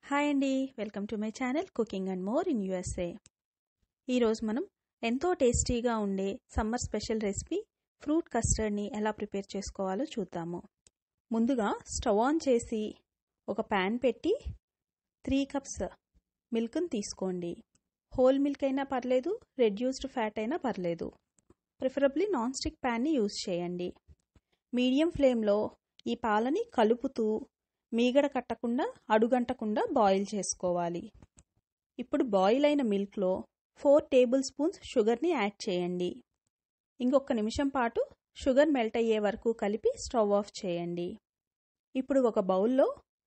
hi అండి welcome to my channel cooking and more in USA ఈరోజు మనం ఎంతో టేస్టీగా ఉండే సమ్మర్ స్పెషల్ రెసిపీ ఫ్రూట్ కస్టర్డ్ని ఎలా ప్రిపేర్ చేసుకోవాలో చూద్దాము ముందుగా స్టవ్ ఆన్ చేసి ఒక ప్యాన్ పెట్టి త్రీ కప్స్ మిల్క్ని తీసుకోండి హోల్ మిల్క్ అయినా పర్లేదు రెడ్యూస్డ్ ఫ్యాట్ అయినా పర్లేదు ప్రిఫరబ్లీ నాన్ స్టిక్ ప్యాన్ని యూజ్ చేయండి మీడియం ఫ్లేమ్లో ఈ పాలని కలుపుతూ మీగడ కట్టకుండా అడుగంటకుండా బాయిల్ చేసుకోవాలి ఇప్పుడు బాయిల్ అయిన మిల్క్లో ఫోర్ టేబుల్ స్పూన్స్ షుగర్ని యాడ్ చేయండి ఇంకొక నిమిషం పాటు షుగర్ మెల్ట్ అయ్యే వరకు కలిపి స్టవ్ ఆఫ్ చేయండి ఇప్పుడు ఒక బౌల్లో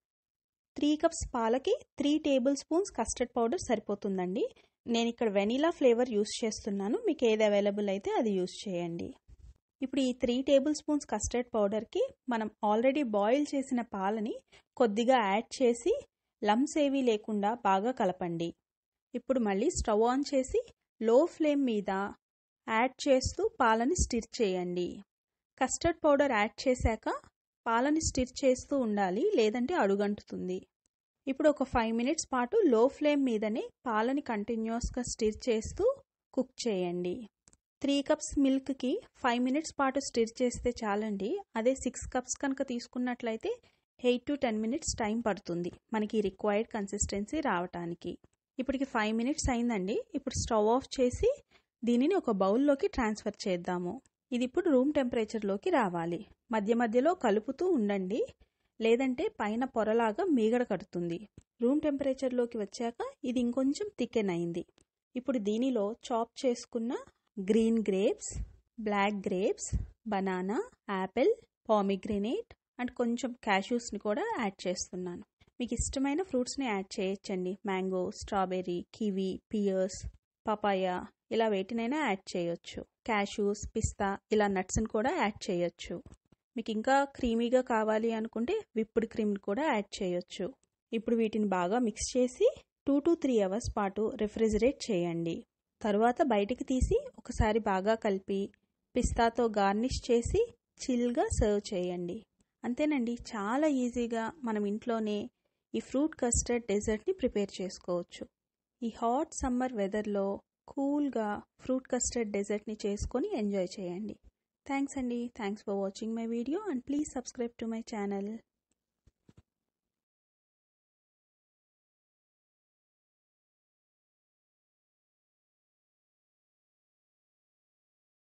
త్రీ కప్స్ పాలకి three tablespoons custard powder సరిపోతుందండి నేను ఇక్కడ వెనీలా ఫ్లేవర్ యూస్ చేస్తున్నాను మీకు ఏది అవైలబుల్ అయితే అది యూస్ చేయండి ఇప్పుడు ఈ త్రీ టేబుల్ స్పూన్స్ కస్టర్డ్ పౌడర్కి మనం ఆల్రెడీ బాయిల్ చేసిన పాలని కొద్దిగా యాడ్ చేసి లమ్స్ ఏవీ లేకుండా బాగా కలపండి ఇప్పుడు మళ్ళీ స్టవ్ ఆన్ చేసి లో ఫ్లేమ్ మీద యాడ్ చేస్తూ పాలని స్టిర్ చేయండి కస్టర్డ్ పౌడర్ యాడ్ చేశాక పాలని స్టిర్ చేస్తూ ఉండాలి లేదంటే అడుగంటుతుంది ఇప్పుడు ఒక ఫైవ్ మినిట్స్ పాటు లో ఫ్లేమ్ మీదనే పాలని కంటిన్యూస్గా స్టిర్ చేస్తూ కుక్ చేయండి త్రీ కప్స్ మిల్క్కి ఫైవ్ మినిట్స్ పాటు స్టిర్ చేస్తే చాలండి అదే సిక్స్ కప్స్ కనుక తీసుకున్నట్లయితే eight to ten minutes time పడుతుంది మనకి రిక్వైర్డ్ కన్సిస్టెన్సీ రావటానికి ఇప్పటికి ఫైవ్ మినిట్స్ అయిందండి ఇప్పుడు స్టవ్ ఆఫ్ చేసి దీనిని ఒక బౌల్లోకి ట్రాన్స్ఫర్ చేద్దాము ఇది ఇప్పుడు రూమ్ టెంపరేచర్లోకి రావాలి మధ్య మధ్యలో కలుపుతూ ఉండండి లేదంటే పైన పొరలాగా మీగడ కడుతుంది రూమ్ టెంపరేచర్లోకి వచ్చాక ఇది ఇంకొంచెం థికెన్ అయింది ఇప్పుడు దీనిలో చాప్ చేసుకున్న green grapes black grapes banana apple pomegranate and కొంచెం క్యాష్యూస్ని కూడా యాడ్ చేస్తున్నాను మీకు ఇష్టమైన ఫ్రూట్స్ని యాడ్ చేయొచ్చండి mango strawberry kiwi pears papaya ఇలా వేటినైనా యాడ్ చేయొచ్చు క్యాష్యూస్ పిస్తా ఇలా నట్స్ని కూడా యాడ్ చేయొచ్చు మీకు ఇంకా క్రీమీగా కావాలి అనుకుంటే విప్పుడు క్రీమ్ కూడా యాడ్ చేయొచ్చు ఇప్పుడు వీటిని బాగా మిక్స్ చేసి టూ టు త్రీ అవర్స్ పాటు రెఫ్రిజిరేట్ చేయండి తరువాత బయటికి తీసి ఒకసారి బాగా కలిపి పిస్తాతో గార్నిష్ చేసి చిల్గా సర్వ్ చేయండి అంతేనండి చాలా ఈజీగా మనం ఇంట్లోనే ఈ ఫ్రూట్ కస్టర్డ్ డెజర్ట్ని ప్రిపేర్ చేసుకోవచ్చు ఈ హాట్ సమ్మర్ వెదర్లో కూల్గా ఫ్రూట్ కస్టర్డ్ డెజర్ట్ని చేసుకొని ఎంజాయ్ చేయండి థ్యాంక్స్ అండి thanks for watching my video and please subscribe to my channel